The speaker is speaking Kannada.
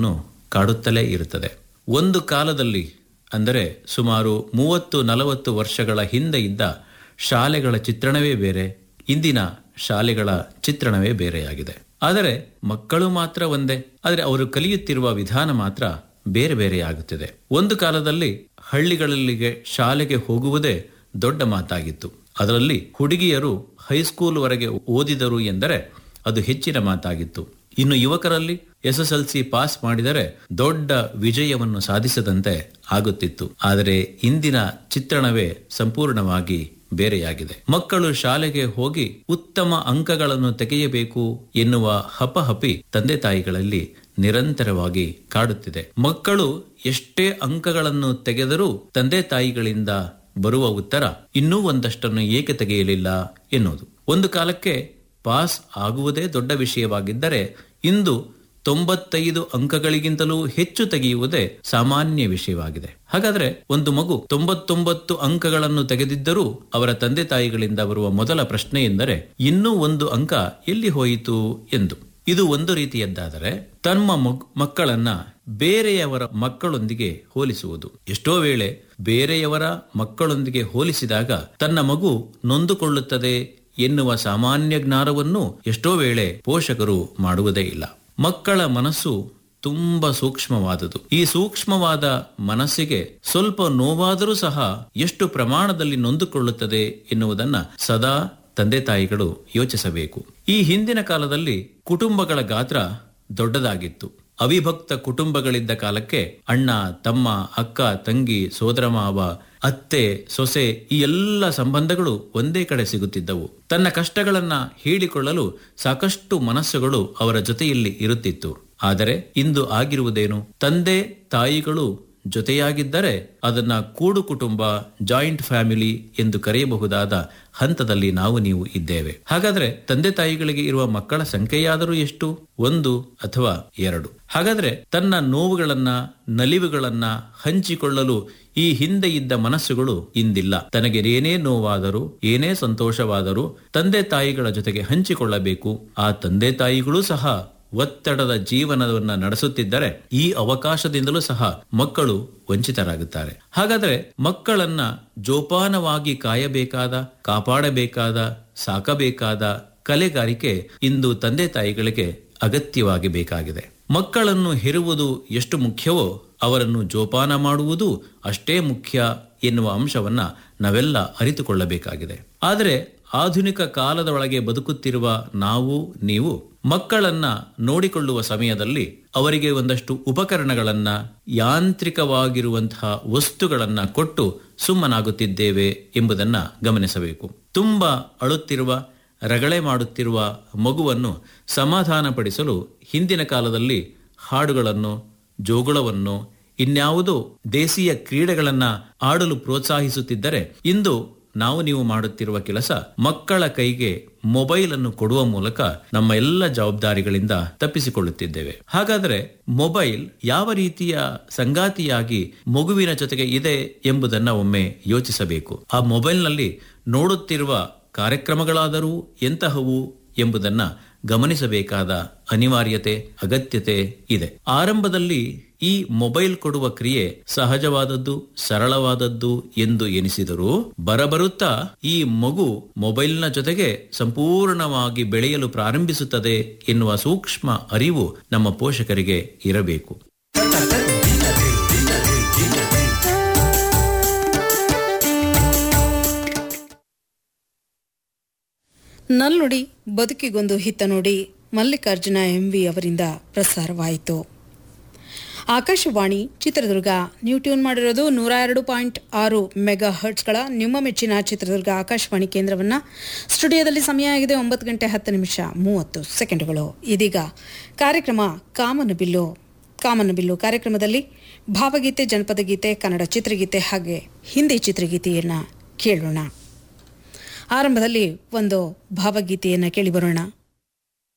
ಮಕ್ಕಳನ್ನು ಕಾಡುತ್ತಲೇ ಇರುತ್ತದೆ ಒಂದು ಕಾಲದಲ್ಲಿ ಅಂದರೆ ಸುಮಾರು ಮೂವತ್ತು ನಲವತ್ತು ವರ್ಷಗಳ ಹಿಂದೆ ಇದ್ದ ಶಾಲೆಗಳ ಚಿತ್ರಣವೇ ಬೇರೆ ಇಂದಿನ ಶಾಲೆಗಳ ಚಿತ್ರಣವೇ ಬೇರೆಯಾಗಿದೆ ಆದರೆ ಮಕ್ಕಳು ಮಾತ್ರ ಒಂದೇ ಆದರೆ ಅವರು ಕಲಿಯುತ್ತಿರುವ ವಿಧಾನ ಮಾತ್ರ ಬೇರೆ ಬೇರೆಯಾಗುತ್ತಿದೆ ಒಂದು ಕಾಲದಲ್ಲಿ ಹಳ್ಳಿಗಳಲ್ಲಿಗೆ ಶಾಲೆಗೆ ಹೋಗುವುದೇ ದೊಡ್ಡ ಮಾತಾಗಿತ್ತು ಅದರಲ್ಲಿ ಹುಡುಗಿಯರು ಹೈಸ್ಕೂಲ್ ವರೆಗೆ ಓದಿದರು ಎಂದರೆ ಅದು ಹೆಚ್ಚಿನ ಮಾತಾಗಿತ್ತು ಇನ್ನು ಯುವಕರಲ್ಲಿ ಎಸ್ಎಸ್ಎಲ್ಸಿ ಪಾಸ್ ಮಾಡಿದರೆ ದೊಡ್ಡ ವಿಜಯವನ್ನು ಸಾಧಿಸದಂತೆ ಆಗುತ್ತಿತ್ತು ಆದರೆ ಇಂದಿನ ಚಿತ್ರಣವೇ ಸಂಪೂರ್ಣವಾಗಿ ಬೇರೆಯಾಗಿದೆ ಮಕ್ಕಳು ಶಾಲೆಗೆ ಹೋಗಿ ಉತ್ತಮ ಅಂಕಗಳನ್ನು ತೆಗೆಯಬೇಕು ಎನ್ನುವ ಹಪಹಪಿ ತಂದೆ ತಾಯಿಗಳಲ್ಲಿ ನಿರಂತರವಾಗಿ ಕಾಡುತ್ತಿದೆ ಮಕ್ಕಳು ಎಷ್ಟೇ ಅಂಕಗಳನ್ನು ತೆಗೆದರೂ ತಂದೆ ತಾಯಿಗಳಿಂದ ಬರುವ ಉತ್ತರ ಇನ್ನೂ ಒಂದಷ್ಟನ್ನು ಏಕೆ ತೆಗೆಯಲಿಲ್ಲ ಎನ್ನುವುದು ಒಂದು ಕಾಲಕ್ಕೆ ಪಾಸ್ ಆಗುವುದೇ ದೊಡ್ಡ ವಿಷಯವಾಗಿದ್ದರೆ ಇಂದು ತೊಂಬತ್ತೈದು ಅಂಕಗಳಿಗಿಂತಲೂ ಹೆಚ್ಚು ತೆಗೆಯುವುದೇ ಸಾಮಾನ್ಯ ವಿಷಯವಾಗಿದೆ ಹಾಗಾದ್ರೆ ಒಂದು ಮಗು ತೊಂಬತ್ತೊಂಬತ್ತು ಅಂಕಗಳನ್ನು ತೆಗೆದಿದ್ದರೂ ಅವರ ತಂದೆ ತಾಯಿಗಳಿಂದ ಬರುವ ಮೊದಲ ಪ್ರಶ್ನೆ ಎಂದರೆ ಇನ್ನೂ ಒಂದು ಅಂಕ ಎಲ್ಲಿ ಹೋಯಿತು ಎಂದು ಇದು ಒಂದು ರೀತಿಯದ್ದಾದರೆ ತಮ್ಮ ಮಕ್ಕಳನ್ನ ಬೇರೆಯವರ ಮಕ್ಕಳೊಂದಿಗೆ ಹೋಲಿಸುವುದು ಎಷ್ಟೋ ವೇಳೆ ಬೇರೆಯವರ ಮಕ್ಕಳೊಂದಿಗೆ ಹೋಲಿಸಿದಾಗ ತನ್ನ ಮಗು ನೊಂದುಕೊಳ್ಳುತ್ತದೆ ಎನ್ನುವ ಸಾಮಾನ್ಯ ಜ್ಞಾನವನ್ನು ಎಷ್ಟೋ ವೇಳೆ ಪೋಷಕರು ಮಾಡುವುದೇ ಇಲ್ಲ ಮಕ್ಕಳ ಮನಸ್ಸು ತುಂಬಾ ಸೂಕ್ಷ್ಮವಾದುದು ಈ ಸೂಕ್ಷ್ಮವಾದ ಮನಸ್ಸಿಗೆ ಸ್ವಲ್ಪ ನೋವಾದರೂ ಸಹ ಎಷ್ಟು ಪ್ರಮಾಣದಲ್ಲಿ ನೊಂದುಕೊಳ್ಳುತ್ತದೆ ಎನ್ನುವುದನ್ನ ಸದಾ ತಂದೆ ತಾಯಿಗಳು ಯೋಚಿಸಬೇಕು ಈ ಹಿಂದಿನ ಕಾಲದಲ್ಲಿ ಕುಟುಂಬಗಳ ಗಾತ್ರ ದೊಡ್ಡದಾಗಿತ್ತು ಅವಿಭಕ್ತ ಕುಟುಂಬಗಳಿದ್ದ ಕಾಲಕ್ಕೆ ಅಣ್ಣ ತಮ್ಮ ಅಕ್ಕ ತಂಗಿ ಸೋದರ ಮಾವ ಅತ್ತೆ ಸೊಸೆ ಈ ಎಲ್ಲ ಸಂಬಂಧಗಳು ಒಂದೇ ಕಡೆ ಸಿಗುತ್ತಿದ್ದವು ತನ್ನ ಕಷ್ಟಗಳನ್ನ ಹೇಳಿಕೊಳ್ಳಲು ಸಾಕಷ್ಟು ಮನಸ್ಸುಗಳು ಅವರ ಜೊತೆಯಲ್ಲಿ ಇರುತ್ತಿತ್ತು ಆದರೆ ಇಂದು ಆಗಿರುವುದೇನು ತಂದೆ ತಾಯಿಗಳು ಜೊತೆಯಾಗಿದ್ದರೆ ಅದನ್ನ ಕೂಡು ಕುಟುಂಬ ಜಾಯಿಂಟ್ ಫ್ಯಾಮಿಲಿ ಎಂದು ಕರೆಯಬಹುದಾದ ಹಂತದಲ್ಲಿ ನಾವು ನೀವು ಇದ್ದೇವೆ ಹಾಗಾದ್ರೆ ತಂದೆ ತಾಯಿಗಳಿಗೆ ಇರುವ ಮಕ್ಕಳ ಸಂಖ್ಯೆಯಾದರೂ ಎಷ್ಟು ಒಂದು ಅಥವಾ ಎರಡು ಹಾಗಾದ್ರೆ ತನ್ನ ನೋವುಗಳನ್ನ ನಲಿವುಗಳನ್ನ ಹಂಚಿಕೊಳ್ಳಲು ಈ ಹಿಂದೆ ಇದ್ದ ಮನಸ್ಸುಗಳು ಇಂದಿಲ್ಲ ತನಗೆ ಏನೇ ನೋವಾದರೂ ಏನೇ ಸಂತೋಷವಾದರೂ ತಂದೆ ತಾಯಿಗಳ ಜೊತೆಗೆ ಹಂಚಿಕೊಳ್ಳಬೇಕು ಆ ತಂದೆ ತಾಯಿಗಳೂ ಸಹ ಒತ್ತಡದ ಜೀವನವನ್ನ ನಡೆಸುತ್ತಿದ್ದರೆ ಈ ಅವಕಾಶದಿಂದಲೂ ಸಹ ಮಕ್ಕಳು ವಂಚಿತರಾಗುತ್ತಾರೆ ಹಾಗಾದರೆ ಮಕ್ಕಳನ್ನ ಜೋಪಾನವಾಗಿ ಕಾಯಬೇಕಾದ ಕಾಪಾಡಬೇಕಾದ ಸಾಕಬೇಕಾದ ಕಲೆಗಾರಿಕೆ ಇಂದು ತಂದೆ ತಾಯಿಗಳಿಗೆ ಅಗತ್ಯವಾಗಿ ಬೇಕಾಗಿದೆ ಮಕ್ಕಳನ್ನು ಹೆರುವುದು ಎಷ್ಟು ಮುಖ್ಯವೋ ಅವರನ್ನು ಜೋಪಾನ ಮಾಡುವುದು ಅಷ್ಟೇ ಮುಖ್ಯ ಎನ್ನುವ ಅಂಶವನ್ನ ನಾವೆಲ್ಲ ಅರಿತುಕೊಳ್ಳಬೇಕಾಗಿದೆ ಆದರೆ ಆಧುನಿಕ ಕಾಲದ ಒಳಗೆ ಬದುಕುತ್ತಿರುವ ನಾವು ನೀವು ಮಕ್ಕಳನ್ನ ನೋಡಿಕೊಳ್ಳುವ ಸಮಯದಲ್ಲಿ ಅವರಿಗೆ ಒಂದಷ್ಟು ಉಪಕರಣಗಳನ್ನ ಯಾಂತ್ರಿಕವಾಗಿರುವಂತಹ ವಸ್ತುಗಳನ್ನ ಕೊಟ್ಟು ಸುಮ್ಮನಾಗುತ್ತಿದ್ದೇವೆ ಎಂಬುದನ್ನ ಗಮನಿಸಬೇಕು ತುಂಬಾ ಅಳುತ್ತಿರುವ ರಗಳೆ ಮಾಡುತ್ತಿರುವ ಮಗುವನ್ನು ಸಮಾಧಾನಪಡಿಸಲು ಹಿಂದಿನ ಕಾಲದಲ್ಲಿ ಹಾಡುಗಳನ್ನು ಜೋಗುಳವನ್ನು ಇನ್ಯಾವುದೋ ದೇಶೀಯ ಕ್ರೀಡೆಗಳನ್ನ ಆಡಲು ಪ್ರೋತ್ಸಾಹಿಸುತ್ತಿದ್ದರೆ ಇಂದು ನಾವು ನೀವು ಮಾಡುತ್ತಿರುವ ಕೆಲಸ ಮಕ್ಕಳ ಕೈಗೆ ಮೊಬೈಲ್ ಅನ್ನು ಕೊಡುವ ಮೂಲಕ ನಮ್ಮ ಎಲ್ಲ ಜವಾಬ್ದಾರಿಗಳಿಂದ ತಪ್ಪಿಸಿಕೊಳ್ಳುತ್ತಿದ್ದೇವೆ ಹಾಗಾದರೆ ಮೊಬೈಲ್ ಯಾವ ರೀತಿಯ ಸಂಗಾತಿಯಾಗಿ ಮಗುವಿನ ಜೊತೆಗೆ ಇದೆ ಎಂಬುದನ್ನ ಒಮ್ಮೆ ಯೋಚಿಸಬೇಕು ಆ ಮೊಬೈಲ್ನಲ್ಲಿ ನೋಡುತ್ತಿರುವ ಕಾರ್ಯಕ್ರಮಗಳಾದರೂ ಎಂತಹವು ಎಂಬುದನ್ನ ಗಮನಿಸಬೇಕಾದ ಅನಿವಾರ್ಯತೆ ಅಗತ್ಯತೆ ಇದೆ ಆರಂಭದಲ್ಲಿ ಈ ಮೊಬೈಲ್ ಕೊಡುವ ಕ್ರಿಯೆ ಸಹಜವಾದದ್ದು ಸರಳವಾದದ್ದು ಎಂದು ಎನಿಸಿದರೂ ಬರಬರುತ್ತಾ ಈ ಮಗು ಮೊಬೈಲ್ನ ಜೊತೆಗೆ ಸಂಪೂರ್ಣವಾಗಿ ಬೆಳೆಯಲು ಪ್ರಾರಂಭಿಸುತ್ತದೆ ಎನ್ನುವ ಸೂಕ್ಷ್ಮ ಅರಿವು ನಮ್ಮ ಪೋಷಕರಿಗೆ ಇರಬೇಕು ನಲ್ನುಡಿ ಬದುಕಿಗೊಂದು ಹಿತ್ತ ನೋಡಿ ಮಲ್ಲಿಕಾರ್ಜುನ ಎಂವಿ ಅವರಿಂದ ಪ್ರಸಾರವಾಯಿತು ಆಕಾಶವಾಣಿ ಚಿತ್ರದುರ್ಗ ನೀವು ಟ್ಯೂನ್ ಮಾಡಿರೋದು ನೂರ ಎರಡು ಪಾಯಿಂಟ್ ಆರು ಮೆಗಾ ಹರ್ಟ್ಸ್ಗಳ ನಿಮ್ಮ ಮೆಚ್ಚಿನ ಚಿತ್ರದುರ್ಗ ಆಕಾಶವಾಣಿ ಕೇಂದ್ರವನ್ನು ಸ್ಟುಡಿಯೋದಲ್ಲಿ ಸಮಯ ಆಗಿದೆ ಒಂಬತ್ತು ಗಂಟೆ ಹತ್ತು ನಿಮಿಷ ಮೂವತ್ತು ಸೆಕೆಂಡುಗಳು ಇದೀಗ ಕಾರ್ಯಕ್ರಮ ಕಾಮನಬಿಲ್ಲು ಕಾಮನಬಿಲ್ಲು ಕಾರ್ಯಕ್ರಮದಲ್ಲಿ ಭಾವಗೀತೆ ಜನಪದ ಗೀತೆ ಕನ್ನಡ ಚಿತ್ರಗೀತೆ ಹಾಗೆ ಹಿಂದಿ ಚಿತ್ರಗೀತೆಯನ್ನು ಕೇಳೋಣ ಆರಂಭದಲ್ಲಿ ಒಂದು ಭಾವಗೀತೆಯನ್ನು ಕೇಳಿ ಬರೋಣ